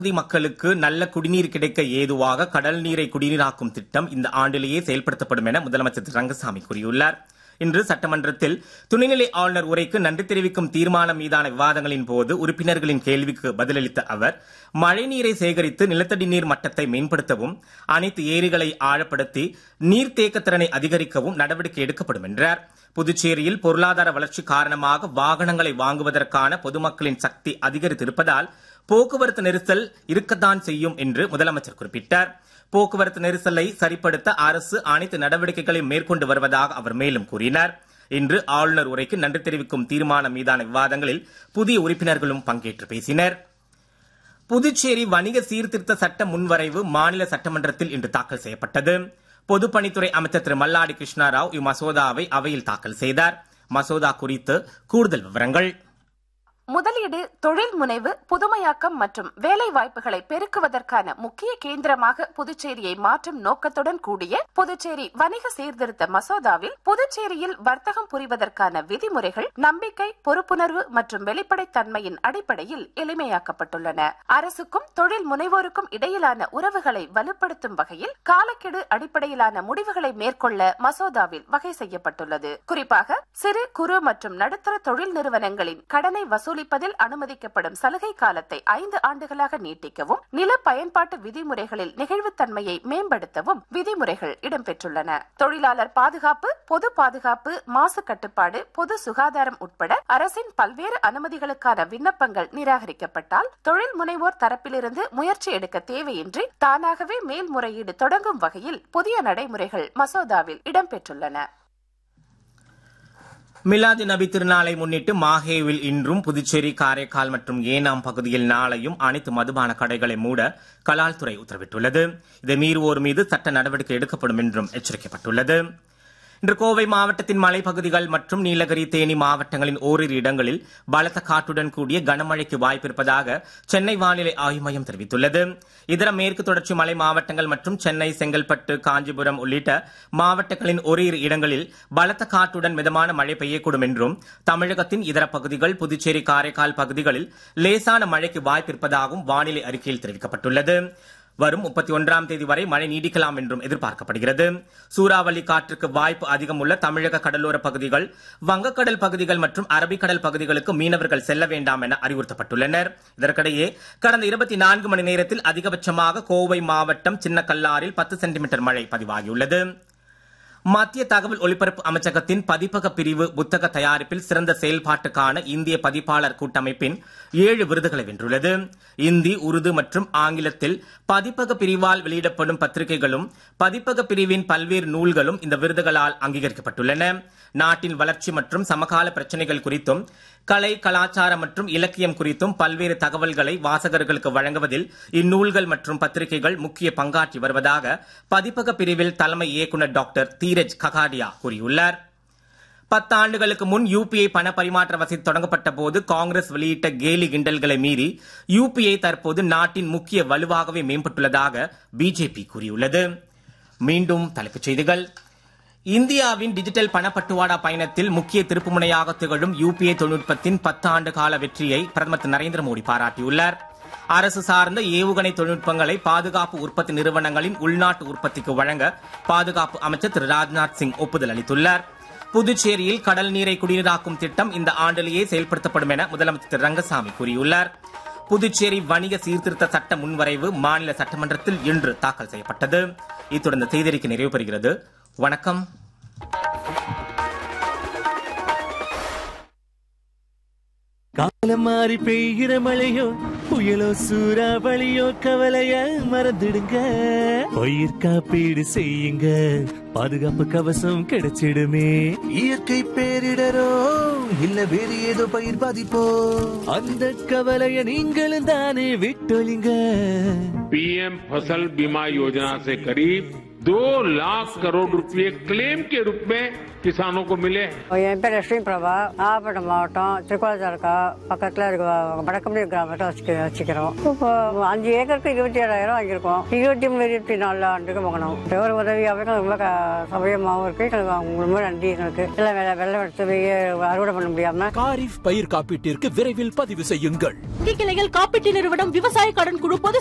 பகுதி மக்களுக்கு நல்ல குடிநீர் கிடைக்க ஏதுவாக கடல் நீரை குடிநீராக்கும் திட்டம் இந்த ஆண்டிலேயே செயல்படுத்தப்படும் என முதலமைச்சர் திரு ரங்கசாமி கூறியுள்ளார் இன்று சட்டமன்றத்தில் துணைநிலை ஆளுநர் உரைக்கு நன்றி தெரிவிக்கும் தீர்மானம் மீதான விவாதங்களின் போது உறுப்பினர்களின் கேள்விக்கு பதிலளித்த அவர் மழைநீரை சேகரித்து நிலத்தடி நீர் மட்டத்தை மேம்படுத்தவும் அனைத்து ஏரிகளை ஆழப்படுத்தி நீர்த்தேக்க திறனை அதிகரிக்கவும் நடவடிக்கை எடுக்கப்படும் என்றார் புதுச்சேரியில் பொருளாதார வளர்ச்சி காரணமாக வாகனங்களை வாங்குவதற்கான பொதுமக்களின் சக்தி அதிகரித்திருப்பதால் போக்குவரத்து நெரிசல் இருக்கத்தான் செய்யும் என்று முதலமைச்சர் குறிப்பிட்டார் போக்குவரத்து நெரிசலை சரிப்படுத்த அரசு அனைத்து நடவடிக்கைகளையும் மேற்கொண்டு வருவதாக அவர் மேலும் கூறினார் இன்று ஆளுநர் உரைக்கு நன்றி தெரிவிக்கும் தீர்மானம் மீதான விவாதங்களில் புதிய உறுப்பினர்களும் பங்கேற்று பேசினர் புதுச்சேரி வணிக சீர்திருத்த சட்ட முன்வரைவு மாநில சட்டமன்றத்தில் இன்று தாக்கல் செய்யப்பட்டது பொதுப்பணித்துறை அமைச்சர் திரு மல்லாடி கிருஷ்ணாராவ் இம்மசோதாவை அவையில் தாக்கல் செய்தார் மசோதா குறித்து கூடுதல் விவரங்கள் முதலீடு தொழில் முனைவு புதுமையாக்கம் மற்றும் வேலை வாய்ப்புகளை பெருக்குவதற்கான முக்கிய கேந்திரமாக புதுச்சேரியை மாற்றும் நோக்கத்துடன் கூடிய புதுச்சேரி வணிக சீர்திருத்த மசோதாவில் புதுச்சேரியில் வர்த்தகம் புரிவதற்கான விதிமுறைகள் நம்பிக்கை பொறுப்புணர்வு மற்றும் வெளிப்படைத்தன்மையின் அடிப்படையில் எளிமையாக்கப்பட்டுள்ளன அரசுக்கும் தொழில் முனைவோருக்கும் இடையிலான உறவுகளை வலுப்படுத்தும் வகையில் காலக்கெடு அடிப்படையிலான முடிவுகளை மேற்கொள்ள மசோதாவில் வகை செய்யப்பட்டுள்ளது குறிப்பாக சிறு குறு மற்றும் நடுத்தர தொழில் நிறுவனங்களின் கடனை வசூலி வசூலிப்பதில் அனுமதிக்கப்படும் சலுகை காலத்தை ஐந்து ஆண்டுகளாக நீட்டிக்கவும் நில பயன்பாட்டு விதிமுறைகளில் நெகிழ்வுத்தன்மையை மேம்படுத்தவும் விதிமுறைகள் இடம்பெற்றுள்ளன தொழிலாளர் பாதுகாப்பு பொது பாதுகாப்பு மாசு கட்டுப்பாடு பொது சுகாதாரம் உட்பட அரசின் பல்வேறு அனுமதிகளுக்கான விண்ணப்பங்கள் நிராகரிக்கப்பட்டால் தொழில் முனைவோர் தரப்பிலிருந்து முயற்சி எடுக்க தேவையின்றி தானாகவே மேல்முறையீடு தொடங்கும் வகையில் புதிய நடைமுறைகள் மசோதாவில் இடம்பெற்றுள்ளன மிலாது நபி திருநாளை முன்னிட்டு மாஹேவில் இன்றும் புதுச்சேரி காரைக்கால் மற்றும் ஏனாம் பகுதியில் நாளையும் அனைத்து மதுபான கடைகளை மூட கலால்துறை உத்தரவிட்டுள்ளது இதை மீறுவோர் மீது சட்ட நடவடிக்கை எடுக்கப்படும் என்றும் எச்சரிக்கப்பட்டுள்ளது இன்று கோவை மாவட்டத்தின் மலைப்பகுதிகள் மற்றும் நீலகிரி தேனி மாவட்டங்களின் ஓரிரு இடங்களில் பலத்த காற்றுடன் கூடிய கனமழைக்கு வாய்ப்பிருப்பதாக சென்னை வானிலை ஆய்வு மையம் தெரிவித்துள்ளது இதர மேற்கு தொடர்ச்சி மலை மாவட்டங்கள் மற்றும் சென்னை செங்கல்பட்டு காஞ்சிபுரம் உள்ளிட்ட மாவட்டங்களின் ஓரிரு இடங்களில் பலத்த காற்றுடன் மிதமான மழை பெய்யக்கூடும் என்றும் தமிழகத்தின் இதர பகுதிகள் புதுச்சேரி காரைக்கால் பகுதிகளில் லேசான மழைக்கு வாய்ப்பிருப்பதாகவும் வானிலை அறிக்கையில் தெரிவிக்கப்பட்டுள்ளது வரும் முப்பத்தி ஒன்றாம் தேதி வரை மழை நீடிக்கலாம் என்றும் எதிர்பார்க்கப்படுகிறது சூறாவளி காற்றுக்கு வாய்ப்பு அதிகம் உள்ள தமிழக கடலோர பகுதிகள் வங்கக்கடல் பகுதிகள் மற்றும் அரபிக்கடல் பகுதிகளுக்கு மீனவர்கள் செல்ல வேண்டாம் என அறிவுறுத்தப்பட்டுள்ளனர் இதற்கிடையே கடந்த இருபத்தி நான்கு மணி நேரத்தில் அதிகபட்சமாக கோவை மாவட்டம் சின்னக்கல்லாரில் பத்து சென்டிமீட்டர் மழை பதிவாகியுள்ளது மத்திய தகவல் ஒலிபரப்பு அமைச்சகத்தின் பதிப்பக பிரிவு புத்தக தயாரிப்பில் சிறந்த செயல்பாட்டுக்கான இந்திய பதிப்பாளர் கூட்டமைப்பின் ஏழு விருதுகளை வென்றுள்ளது இந்தி உருது மற்றும் ஆங்கிலத்தில் பதிப்பக பிரிவால் வெளியிடப்படும் பத்திரிகைகளும் பதிப்பக பிரிவின் பல்வேறு நூல்களும் இந்த விருதுகளால் அங்கீகரிக்கப்பட்டுள்ளன நாட்டின் வளர்ச்சி மற்றும் சமகால பிரச்சினைகள் குறித்தும் கலை கலாச்சாரம் மற்றும் இலக்கியம் குறித்தும் பல்வேறு தகவல்களை வாசகர்களுக்கு வழங்குவதில் இந்நூல்கள் மற்றும் பத்திரிகைகள் முக்கிய பங்காற்றி வருவதாக பதிப்பக பிரிவில் தலைமை இயக்குநர் டாக்டர் தீரஜ் ககாடியா கூறியுள்ளார் பத்தாண்டுகளுக்கு முன் யூபிஐ பண பரிமாற்ற வசதி தொடங்கப்பட்ட போது காங்கிரஸ் வெளியிட்ட கேலி கிண்டல்களை மீறி யூபிஐ தற்போது நாட்டின் முக்கிய வலுவாகவே மேம்பட்டுள்ளதாக பிஜேபி கூறியுள்ளது மீண்டும் தலைப்புச் செய்திகள் இந்தியாவின் டிஜிட்டல் பணப்பட்டுவாடா பயணத்தில் முக்கிய திருப்புமுனையாக திகழும் யூபிஐ தொழில்நுட்பத்தின் பத்து ஆண்டு கால வெற்றியை பிரதமர் திரு நரேந்திர மோடி பாராட்டியுள்ளார் அரசு சார்ந்த ஏவுகணை தொழில்நுட்பங்களை பாதுகாப்பு உற்பத்தி நிறுவனங்களின் உள்நாட்டு உற்பத்திக்கு வழங்க பாதுகாப்பு அமைச்சர் திரு ராஜ்நாத் சிங் ஒப்புதல் அளித்துள்ளார் புதுச்சேரியில் கடல் நீரை குடிநீராக்கும் திட்டம் இந்த ஆண்டிலேயே செயல்படுத்தப்படும் என முதலமைச்சர் திரு ரங்கசாமி கூறியுள்ளார் புதுச்சேரி வணிக சீர்திருத்த சட்ட முன்வரைவு மாநில சட்டமன்றத்தில் இன்று தாக்கல் செய்யப்பட்டது இத்துடன் இந்த செய்தியறிக்கை நிறைவு பெறுகிறது வணக்கம் காலம் மாறி பெய்கிற மழையோ புயலோ சூறாவளியோ கவலைய மறந்துடுங்க பயிர் காப்பீடு செய்யுங்க பாதுகாப்பு கவசம் கிடைச்சிடுமே இயற்கை பேரிடரோ இல்ல வேறு ஏதோ பயிர் பாதிப்போ அந்த கவலைய நீங்களும் தானே விட்டொழிங்க पीएम फसल बीमा योजना से करीब दो लाख करोड़ रुपए क्लेम के रूप में किसानों को मिले हैं என் பேர் லட்சுமி பிரபா நாகப்பட்டினம் மாவட்டம் திருக்கோளம் தாலுக்கா பக்கத்தில் இருக்க வடக்கம்பி கிராமத்தை வச்சுக்க வச்சுக்கிறோம் இப்போ அஞ்சு ஏக்கருக்கு இருபத்தி ஏழாயிரம் வாங்கியிருக்கோம் இருபத்தி மூணு இருபத்தி நாலு ஆண்டுக்கு வாங்கணும் இந்த ஒரு உதவியாகவும் ரொம்ப க- சௌகரியமாகவும் இருக்கு எங்களுக்கு அவங்க ரொம்ப நன்றி எங்களுக்கு எல்லாம் வெள்ளம் வெள்ளம் எடுத்து போய் அறுவடை பண்ண முடியாம காரிஃப் பயிர் காப்பீட்டிற்கு விரைவில் பதிவு செய்யுங்கள் கிளைகள் காப்பீட்டு நிறுவனம் விவசாய கடன் குழு பொது